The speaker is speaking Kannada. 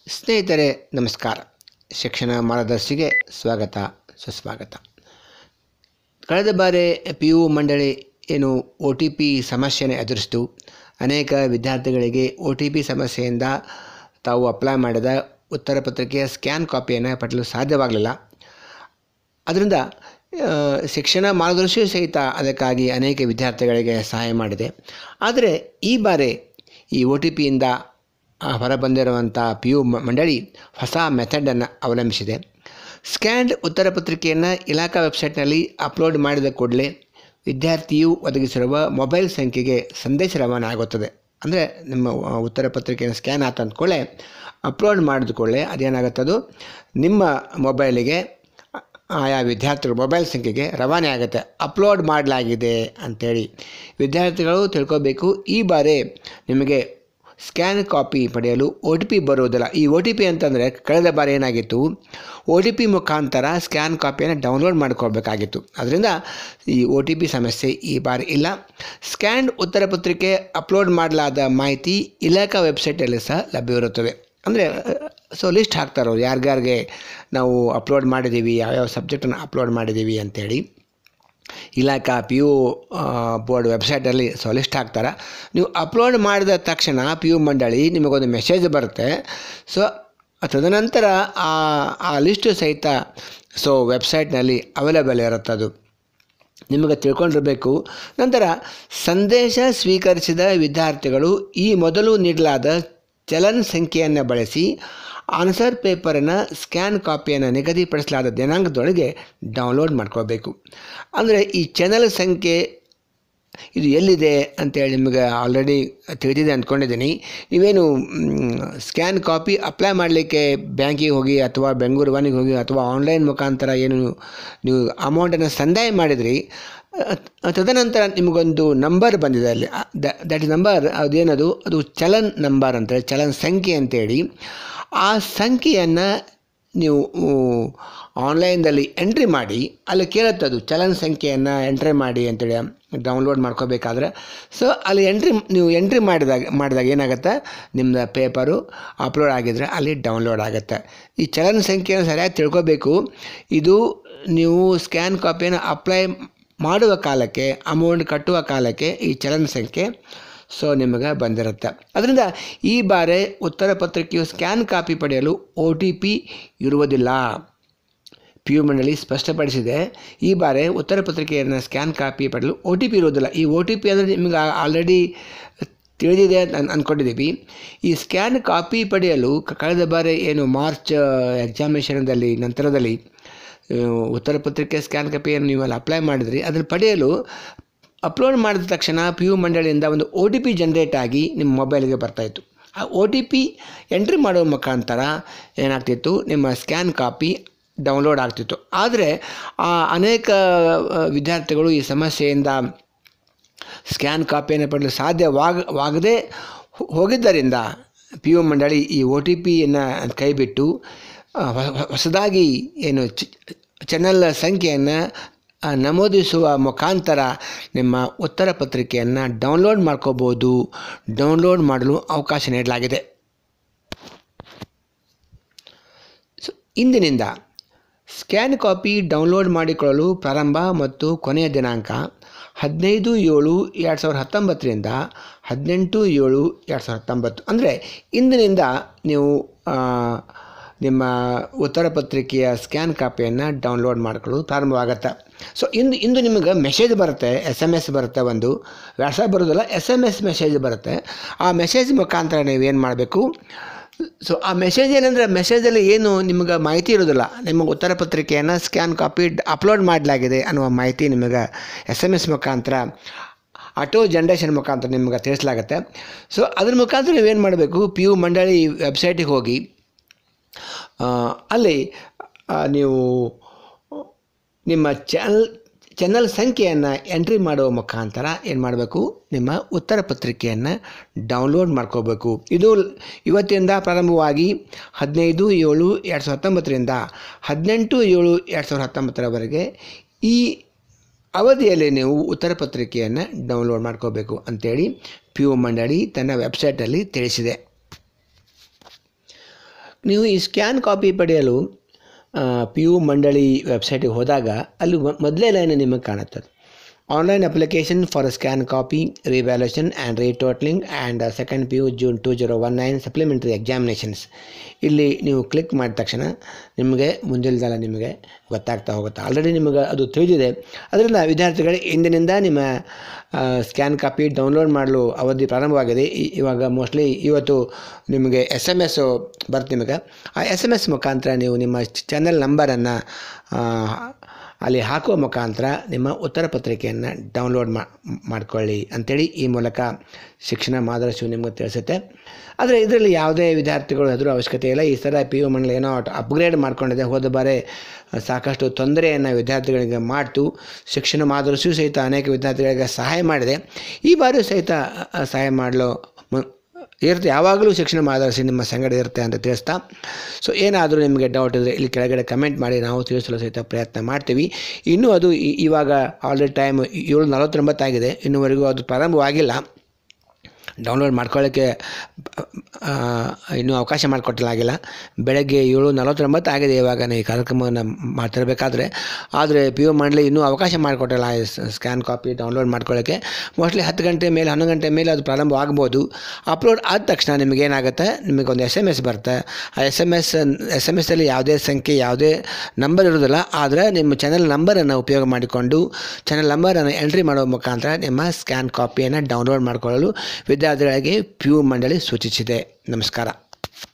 ಸ್ನೇಹಿತರೆ ನಮಸ್ಕಾರ ಶಿಕ್ಷಣ ಮಾರ್ಗದರ್ಶಿಗೆ ಸ್ವಾಗತ ಸುಸ್ವಾಗತ ಕಳೆದ ಬಾರಿ ಪಿ ಯು ಮಂಡಳಿ ಏನು ಒ ಟಿ ಪಿ ಸಮಸ್ಯೆನ ಎದುರಿಸಿತು ಅನೇಕ ವಿದ್ಯಾರ್ಥಿಗಳಿಗೆ ಒ ಟಿ ಪಿ ಸಮಸ್ಯೆಯಿಂದ ತಾವು ಅಪ್ಲೈ ಮಾಡಿದ ಉತ್ತರ ಪತ್ರಿಕೆಯ ಸ್ಕ್ಯಾನ್ ಕಾಪಿಯನ್ನು ಪಡೆಯಲು ಸಾಧ್ಯವಾಗಲಿಲ್ಲ ಅದರಿಂದ ಆ, ಶಿಕ್ಷಣ ಮಾರ್ಗದರ್ಶಿಯೂ ಸಹಿತ ಅದಕ್ಕಾಗಿ ಅನೇಕ ವಿದ್ಯಾರ್ಥಿಗಳಿಗೆ ಸಹಾಯ ಮಾಡಿದೆ ಆದರೆ ಈ ಬಾರಿ ಈ ಒ ಟಿ ಪಿಯಿಂದ ಹೊರಬಂದಿರುವಂಥ ಪಿ ಯು ಮಂಡಳಿ ಹೊಸ ಮೆಥಡನ್ನು ಅವಲಂಬಿಸಿದೆ ಸ್ಕ್ಯಾನ್ಡ್ ಉತ್ತರ ಪತ್ರಿಕೆಯನ್ನು ಇಲಾಖಾ ವೆಬ್ಸೈಟ್ನಲ್ಲಿ ಅಪ್ಲೋಡ್ ಮಾಡಿದ ಕೂಡಲೇ ವಿದ್ಯಾರ್ಥಿಯು ಒದಗಿಸಿರುವ ಮೊಬೈಲ್ ಸಂಖ್ಯೆಗೆ ಸಂದೇಶ ರವಾನೆ ಆಗುತ್ತದೆ ಅಂದರೆ ನಿಮ್ಮ ಆ, ಉತ್ತರ ಪತ್ರಿಕೆಯನ್ನು ಸ್ಕ್ಯಾನ್ ಆತ ಅಂದ್ಕೊಳ್ಳೆ ಅಪ್ಲೋಡ್ ಮಾಡಿದ ಕೂಡಲೇ ಅದೇನಾಗುತ್ತದು ನಿಮ್ಮ ಮೊಬೈಲಿಗೆ ಆಯಾ ವಿದ್ಯಾರ್ಥಿಗಳ ಮೊಬೈಲ್ ಸಂಖ್ಯೆಗೆ ರವಾನೆ ಆಗುತ್ತೆ ಅಪ್ಲೋಡ್ ಮಾಡಲಾಗಿದೆ ಅಂಥೇಳಿ ವಿದ್ಯಾರ್ಥಿಗಳು ತಿಳ್ಕೋಬೇಕು ಈ ಬಾರಿ ನಿಮಗೆ ಸ್ಕ್ಯಾನ್ ಕಾಪಿ ಪಡೆಯಲು ಒ ಟಿ ಪಿ ಬರುವುದಿಲ್ಲ ಈ ಒ ಟಿ ಪಿ ಅಂತಂದರೆ ಕಳೆದ ಬಾರಿ ಏನಾಗಿತ್ತು ಒ ಟಿ ಪಿ ಮುಖಾಂತರ ಸ್ಕ್ಯಾನ್ ಕಾಪಿಯನ್ನು ಡೌನ್ಲೋಡ್ ಮಾಡ್ಕೊಳ್ಬೇಕಾಗಿತ್ತು ಅದರಿಂದ ಈ ಒ ಟಿ ಪಿ ಸಮಸ್ಯೆ ಈ ಬಾರಿ ಇಲ್ಲ ಸ್ಕ್ಯಾನ್ಡ್ ಉತ್ತರ ಪತ್ರಿಕೆ ಅಪ್ಲೋಡ್ ಮಾಡಲಾದ ಮಾಹಿತಿ ಇಲಾಖಾ ವೆಬ್ಸೈಟಲ್ಲಿ ಸಹ ಲಭ್ಯವಿರುತ್ತವೆ ಅಂದರೆ ಸೊ ಲಿಸ್ಟ್ ಹಾಕ್ತಾರೆ ಅವ್ರು ಯಾರ್ಯಾರಿಗೆ ನಾವು ಅಪ್ಲೋಡ್ ಮಾಡಿದ್ದೀವಿ ಯಾವ್ಯಾವ ಸಬ್ಜೆಕ್ಟನ್ನು ಅಪ್ಲೋಡ್ ಮಾಡಿದ್ದೀವಿ ಅಂಥೇಳಿ ಇಲಾಖಾ ಪಿ ಯು ಬೋರ್ಡ್ ವೆಬ್ಸೈಟಲ್ಲಿ ಸೊ ಲಿಸ್ಟ್ ಹಾಕ್ತಾರೆ ನೀವು ಅಪ್ಲೋಡ್ ಮಾಡಿದ ತಕ್ಷಣ ಪಿ ಯು ಮಂಡಳಿ ನಿಮಗೊಂದು ಮೆಸೇಜ್ ಬರುತ್ತೆ ಸೊ ತದನಂತರ ಆ ಆ ಲಿಸ್ಟು ಸಹಿತ ಸೊ ವೆಬ್ಸೈಟ್ನಲ್ಲಿ ಅವೈಲೇಬಲ್ ಇರುತ್ತೆ ಅದು ನಿಮಗೆ ತಿಳ್ಕೊಂಡಿರಬೇಕು ನಂತರ ಸಂದೇಶ ಸ್ವೀಕರಿಸಿದ ವಿದ್ಯಾರ್ಥಿಗಳು ಈ ಮೊದಲು ನೀಡಲಾದ ಚಲನ್ ಸಂಖ್ಯೆಯನ್ನು ಬಳಸಿ ಆನ್ಸರ್ ಪೇಪರಿನ ಸ್ಕ್ಯಾನ್ ಕಾಪಿಯನ್ನು ನಿಗದಿಪಡಿಸಲಾದ ದಿನಾಂಕದೊಳಗೆ ಡೌನ್ಲೋಡ್ ಮಾಡ್ಕೋಬೇಕು ಅಂದರೆ ಈ ಚಾನಲ್ ಸಂಖ್ಯೆ ಇದು ಎಲ್ಲಿದೆ ಅಂತೇಳಿ ನಿಮಗೆ ಆಲ್ರೆಡಿ ತಿಳಿದಿದೆ ಅಂದ್ಕೊಂಡಿದ್ದೀನಿ ನೀವೇನು ಸ್ಕ್ಯಾನ್ ಕಾಪಿ ಅಪ್ಲೈ ಮಾಡಲಿಕ್ಕೆ ಬ್ಯಾಂಕಿಗೆ ಹೋಗಿ ಅಥವಾ ಬೆಂಗಳೂರು ಒನಿಗೆ ಹೋಗಿ ಅಥವಾ ಆನ್ಲೈನ್ ಮುಖಾಂತರ ಏನು ನೀವು ಅಮೌಂಟನ್ನು ಸಂದಾಯ ಮಾಡಿದ್ರಿ ಅ- ತದನಂತರ ನಿಮಗೊಂದು ನಂಬರ್ ಬಂದಿದೆ ಅಲ್ಲಿ ದಟ್ ಇಸ್ ನಂಬರ್ ಅದೇನದು ಅದು ಚಲನ್ ನಂಬರ್ ಅಂತೇಳಿ ಚಲನ್ ಸಂಖ್ಯೆ ಅಂತೇಳಿ ಆ ಸಂಖ್ಯೆಯನ್ನು ನೀವು ಆನ್ಲೈನ್ದಲ್ಲಿ ಎಂಟ್ರಿ ಮಾಡಿ ಅಲ್ಲಿ ಕೇಳುತ್ತೆ ಅದು ಚಲನ್ ಸಂಖ್ಯೆಯನ್ನು ಎಂಟ್ರಿ ಮಾಡಿ ಅಂತೇಳಿ ಡೌನ್ಲೋಡ್ ಮಾಡ್ಕೋಬೇಕಾದ್ರೆ ಸೊ ಅಲ್ಲಿ ಎಂಟ್ರಿ ನೀವು ಎಂಟ್ರಿ ಮಾಡಿದಾಗ ಮಾಡಿದಾಗ ಏನಾಗುತ್ತೆ ನಿಮ್ಮದು ಪೇಪರು ಅಪ್ಲೋಡ್ ಆಗಿದ್ರೆ ಅಲ್ಲಿ ಡೌನ್ಲೋಡ್ ಆಗುತ್ತೆ ಈ ಚಲನ್ ಸಂಖ್ಯೆಯನ್ನು ಸರಿಯಾಗಿ ತಿಳ್ಕೊಬೇಕು ಇದು ನೀವು ಸ್ಕ್ಯಾನ್ ಕಾಪಿಯನ್ನು ಅಪ್ಲೈ ಮಾಡುವ ಕಾಲಕ್ಕೆ ಅಮೌಂಟ್ ಕಟ್ಟುವ ಕಾಲಕ್ಕೆ ಈ ಚಲನ್ ಸಂಖ್ಯೆ ಸೊ ನಿಮಗೆ ಬಂದಿರುತ್ತೆ ಅದರಿಂದ ಈ ಬಾರಿ ಉತ್ತರ ಪತ್ರಿಕೆಯು ಸ್ಕ್ಯಾನ್ ಕಾಪಿ ಪಡೆಯಲು ಒ ಟಿ ಪಿ ಇರುವುದಿಲ್ಲ ಪಿ ಯು ಮಂಡಳಿ ಸ್ಪಷ್ಟಪಡಿಸಿದೆ ಈ ಬಾರಿ ಉತ್ತರ ಪತ್ರಿಕೆಯನ್ನು ಸ್ಕ್ಯಾನ್ ಕಾಪಿ ಪಡೆಯಲು ಒ ಟಿ ಪಿ ಇರುವುದಿಲ್ಲ ಈ ಒ ಟಿ ಪಿ ಅಂದರೆ ನಿಮಗೆ ಆಲ್ರೆಡಿ ತಿಳಿದಿದೆ ಅಂತ ಅನ್- ಅಂದ್ಕೊಂಡಿದ್ದೀವಿ ಈ ಸ್ಕ್ಯಾನ್ ಕಾಪಿ ಪಡೆಯಲು ಕ- ಕಳೆದ ಬಾರಿ ಏನು ಮಾರ್ಚ್ ಎಕ್ಸಾಮಿನೇಷನ್ದಲ್ಲಿ ನಂತರದಲ್ಲಿ ಆ, ಉತ್ತರ ಪತ್ರಿಕೆ ಸ್ಕ್ಯಾನ್ ಕಾಪಿಯನ್ನು ನೀವು ಅಲ್ಲಿ ಅಪ್ಲೈ ಮಾಡಿದ್ರಿ ಅದನ್ನು ಪಡೆಯಲು ಅಪ್ಲೋಡ್ ಮಾಡಿದ ತಕ್ಷಣ ಪಿ ಯು ಮಂಡಳಿಯಿಂದ ಒಂದು ಒ ಟಿ ಪಿ ಜನ್ರೇಟ್ ಆಗಿ ನಿಮ್ಮ ಮೊಬೈಲ್ಗೆ ಬರ್ತಾಯಿತ್ತು ಆ ಒ ಟಿ ಪಿ ಎಂಟ್ರಿ ಮಾಡುವ ಮುಖಾಂತರ ಏನಾಗ್ತಿತ್ತು ನಿಮ್ಮ ಸ್ಕ್ಯಾನ್ ಕಾಪಿ ಡೌನ್ಲೋಡ್ ಆಗ್ತಿತ್ತು ಆದರೆ ಆ ಅನೇಕ ಆ, ವಿದ್ಯಾರ್ಥಿಗಳು ಈ ಸಮಸ್ಯೆಯಿಂದ ಸ್ಕ್ಯಾನ್ ಕಾಪಿಯನ್ನು ಪಡೆಯಲು ಸಾಧ್ಯವಾಗದೆ ಹೋಗಿದ್ದರಿಂದ ಪಿ ಯು ಮಂಡಳಿ ಈ ಒ ಟಿ ಪಿಯನ್ನು ಕೈಬಿಟ್ಟು ಆ, ಹೊ- ಹೊ- ಹೊಸದಾಗಿ ಏನು ಚಾನಲ್ ಸಂಖ್ಯೆಯನ್ನು ಆ, ನಮೂದಿಸುವ ಮುಖಾಂತರ ನಿಮ್ಮ ಉತ್ತರ ಪತ್ರಿಕೆಯನ್ನು ಡೌನ್ಲೋಡ್ ಮಾಡ್ಕೋಬೋದು ಡೌನ್ಲೋಡ್ ಮಾಡಲು ಅವಕಾಶ ನೀಡಲಾಗಿದೆ ಸೊ ಇಂದಿನಿಂದ ಸ್ಕ್ಯಾನ್ ಕಾಪಿ ಡೌನ್ಲೋಡ್ ಮಾಡಿಕೊಳ್ಳಲು ಪ್ರಾರಂಭ ಮತ್ತು ಕೊನೆಯ ದಿನಾಂಕ ಹದಿನೈದು ಏಳು ಎರಡು ಸಾವಿರದ ಹತ್ತೊಂಬತ್ತರಿಂದ ಹದಿನೆಂಟು ಏಳು ಎರಡು ಸಾವಿರದ ಹತ್ತೊಂಬತ್ತು ಅಂದರೆ ಇಂದಿನಿಂದ ನೀವು ಆ, ನಿಮ್ಮ ಉತ್ತರ ಪತ್ರಿಕೆಯ ಸ್ಕ್ಯಾನ್ ಕಾಪಿಯನ್ನು ಡೌನ್ಲೋಡ್ ಮಾಡ್ಕೊಳ್ಳೋದು ಪ್ರಾರಂಭವಾಗುತ್ತೆ ಸೊ ಇಂದು ಇಂದು ನಿಮಗೆ ಮೆಸೇಜ್ ಬರುತ್ತೆ ಎಸ್ ಎಮ್ ಎಸ್ ಬರುತ್ತೆ ಒಂದು ವಾಟ್ಸಪ್ ಬರೋದಿಲ್ಲ ಎಸ್ ಎಮ್ ಎಸ್ ಮೆಸೇಜ್ ಬರುತ್ತೆ ಆ ಮೆಸೇಜ್ ಮುಖಾಂತರ ನೀವೇನು ಮಾಡಬೇಕು ಸೊ ಆ ಮೆಸೇಜ್ ಏನಂದರೆ ಮೆಸೇಜಲ್ಲಿ ಏನು ನಿಮಗೆ ಮಾಹಿತಿ ಇರೋದಿಲ್ಲ ನಿಮ್ಮ ಉತ್ತರ ಪತ್ರಿಕೆಯನ್ನು ಸ್ಕ್ಯಾನ್ ಕಾಪಿ ಅಪ್ಲೋಡ್ ಮಾಡಲಾಗಿದೆ ಅನ್ನುವ ಮಾಹಿತಿ ನಿಮಗೆ ಎಸ್ ಎಮ್ ಎಸ್ ಮುಖಾಂತರ ಆಟೋ ಜನ್ರೇಷನ್ ಮುಖಾಂತರ ನಿಮಗೆ ತಿಳಿಸಲಾಗುತ್ತೆ ಸೊ ಅದ್ರ ಮುಖಾಂತರ ನೀವೇನು ಮಾಡಬೇಕು ಪಿ ಯು ಮಂಡಳಿ ವೆಬ್ಸೈಟಿಗೆ ಹೋಗಿ ಆ, ಅಲ್ಲಿ ಆ, ನೀವು ನಿಮ್ಮ ಚಾನಲ್ ಚಾನಲ್ ಸಂಖ್ಯೆಯನ್ನು ಎಂಟ್ರಿ ಮಾಡುವ ಮುಖಾಂತರ ಏನು ಮಾಡಬೇಕು ನಿಮ್ಮ ಉತ್ತರ ಪತ್ರಿಕೆಯನ್ನು ಡೌನ್ಲೋಡ್ ಮಾಡ್ಕೋಬೇಕು ಇದು ಇವತ್ತಿಂದ ಪ್ರಾರಂಭವಾಗಿ ಹದಿನೈದು ಏಳು ಎರಡು ಸಾವಿರದ ಹತ್ತೊಂಬತ್ತರಿಂದ ಹದಿನೆಂಟು ಏಳು ಎರಡು ಸಾವಿರದ ಹತ್ತೊಂಬತ್ತರವರೆಗೆ ಈ ಅವಧಿಯಲ್ಲಿ ನೀವು ಉತ್ತರ ಪತ್ರಿಕೆಯನ್ನು ಡೌನ್ಲೋಡ್ ಮಾಡ್ಕೋಬೇಕು ಅಂತೇಳಿ ಪಿ ಯು ಮಂಡಳಿ ತನ್ನ ವೆಬ್ಸೈಟಲ್ಲಿ ತಿಳಿಸಿದೆ ನೀವು ಈ ಸ್ಕ್ಯಾನ್ ಕಾಪಿ ಪಡೆಯಲು ಪಿ ಯು ಮಂಡಳಿ ವೆಬ್ಸೈಟಿಗೆ ಹೋದಾಗ ಅಲ್ಲಿ ಮೊದಲೇ ಲೈನ್ ನಿಮಗೆ ಕಾಣುತ್ತದೆ online application for scan copy revaluation and retotalling and second P U June two zero one nine supplementary examinations ಇಲ್ಲಿ ನೀವು ಕ್ಲಿಕ್ ಮಾಡಿದ ತಕ್ಷಣ ನಿಮಗೆ ಮುಂದಿಲ್ದಲ್ಲ ನಿಮಗೆ ಗೊತ್ತಾಗ್ತಾ ಹೋಗುತ್ತೆ ಆಲ್ರೆಡಿ ನಿಮಗೆ ಅದು ತಿಳಿದಿದೆ ಅದರಿಂದ ವಿದ್ಯಾರ್ಥಿಗಳಿಗೆ ಇಂದಿನಿಂದ ನಿಮ್ಮ ಸ್ಕ್ಯಾನ್ ಕಾಪಿ ಡೌನ್ಲೋಡ್ ಮಾಡಲು ಅವಧಿ ಪ್ರಾರಂಭವಾಗಿದೆ ಈ- ಇವಾಗ ಮೋಸ್ಟ್ಲಿ ಇವತ್ತು ನಿಮಗೆ ಎಸ್ ಎಮ್ ಎಸ್ಸು ಬರುತ್ತೆ ನಿಮಗೆ ಆ ಎಸ್ ಎಮ್ ಎಸ್ ಮುಖಾಂತರ ನೀವು ನಿಮ್ಮ ಚಾನೆಲ್ ನಂಬರನ್ನು ಅಲ್ಲಿ ಹಾಕುವ ಮುಖಾಂತರ ನಿಮ್ಮ ಉತ್ತರ ಪತ್ರಿಕೆಯನ್ನು ಡೌನ್ಲೋಡ್ ಮಾ ಮಾಡ್ಕೊಳ್ಳಿ ಅಂಥೇಳಿ ಈ ಮೂಲಕ ಶಿಕ್ಷಣ ಮಾರ್ಗದರ್ಶಿಯು ನಿಮಗೆ ತಿಳಿಸುತ್ತೆ ಆದರೆ ಇದರಲ್ಲಿ ಯಾವುದೇ ವಿದ್ಯಾರ್ಥಿಗಳು ಹೆದರೋ ಅವಶ್ಯಕತೆ ಇಲ್ಲ ಈ ಸಲ ಪಿ ಯು ಮಂಡಳಿ ಏನೋ ಅಪ್ಗ್ರೇಡ್ ಮಾಡ್ಕೊಂಡಿದೆ ಹೋದ ಬಾರಿ ಸಾಕಷ್ಟು ತೊಂದರೆಯನ್ನು ವಿದ್ಯಾರ್ಥಿಗಳಿಗೆ ಮಾಡ್ತು ಶಿಕ್ಷಣ ಮಾರ್ಗದರ್ಶಿಯು ಸಹಿತ ಅನೇಕ ವಿದ್ಯಾರ್ಥಿಗಳಿಗೆ ಸಹಾಯ ಮಾಡಿದೆ ಈ ಬಾರಿ ಸಹಿತ ಅ, ಸಹಾಯ ಮಾಡಲು ಮು ಇರುತ್ತೆ ಯಾವಾಗಲೂ ಶಿಕ್ಷಣ ಮಾರ್ಗದರ್ಶಿ ನಿಮ್ಮ ಸಂಗಡ ಇರುತ್ತೆ ಅಂತ ತಿಳಿಸ್ತಾ ಸೊ ಏನಾದರೂ ನಿಮಗೆ ಡೌಟ್ ಇದ್ದರೆ ಇಲ್ಲಿ ಕೆಳಗಡೆ ಕಮೆಂಟ್ ಮಾಡಿ ನಾವು ತಿಳಿಸಲು ಸಹಿತ ಪ್ರಯತ್ನ ಮಾಡ್ತೀವಿ ಇನ್ನೂ ಅದು ಇ- ಇವಾಗ ಆಲ್ರೆಡಿ ಟೈಮ್ ಏಳು ನಲವತ್ತೊಂಬತ್ತಾಗಿದೆ ಇನ್ನೂವರೆಗೂ ಅದು ಪ್ರಾರಂಭವಾಗಿಲ್ಲ ಡೌನ್ಲೋಡ್ ಮಾಡ್ಕೊಳ್ಳೋಕ್ಕೆ ಆ, ಇನ್ನೂ ಅವಕಾಶ ಮಾಡಿಕೊಟ್ಟಲಾಗಿಲ್ಲ ಬೆಳಗ್ಗೆ ಏಳು ನಲವತ್ತೊಂಬತ್ತು ಆಗಿದೆ ಇವಾಗ ಈ ಕಾರ್ಯಕ್ರಮವನ್ನು ಮಾಡ್ತಿರ್ಬೇಕಾದ್ರೆ ಆದರೆ ಪಿ ಯು ಮಂಡಳಿ ಇನ್ನೂ ಅವಕಾಶ ಮಾಡಿಕೊಟ್ಟಿಲ್ಲ ಸ್ಕ್ಯಾನ್ ಕಾಪಿ ಡೌನ್ಲೋಡ್ ಮಾಡ್ಕೊಳ್ಳೋಕ್ಕೆ ಮೋಸ್ಟ್ಲಿ ಹತ್ತು ಗಂಟೆ ಮೇಲೆ ಹನ್ನೊಂದು ಗಂಟೆ ಮೇಲೆ ಅದು ಪ್ರಾರಂಭ ಆಗ್ಬೋದು ಅಪ್ಲೋಡ್ ಆದ ತಕ್ಷಣ ನಿಮಗೆ ಏನಾಗುತ್ತೆ ನಿಮಗೊಂದು ಎಸ್ ಎಮ್ ಎಸ್ ಬರುತ್ತೆ ಆ S M S S M ಎಸ್ಸಲ್ಲಿ ಯಾವುದೇ ಸಂಖ್ಯೆ ಯಾವುದೇ ನಂಬರ್ ಇರೋದಿಲ್ಲ ಆದರೆ ನಿಮ್ಮ ಚಾನೆಲ್ ನಂಬರನ್ನು ಉಪಯೋಗ ಮಾಡಿಕೊಂಡು ಚಾನೆಲ್ ನಂಬರನ್ನು ಎಂಟ್ರಿ ಮಾಡುವ ಮುಖಾಂತರ ನಿಮ್ಮ ಸ್ಕ್ಯಾನ್ ಕಾಪಿಯನ್ನು ಡೌನ್ಲೋಡ್ ಮಾಡಿಕೊಳ್ಳಲು ವಿದ್ಯಾರ್ಥಿಗಳಿಗೆ ಪಿ ಯು ಮಂಡಳಿ ಸೂಚಿಸಿದೆ ನಮಸ್ಕಾರ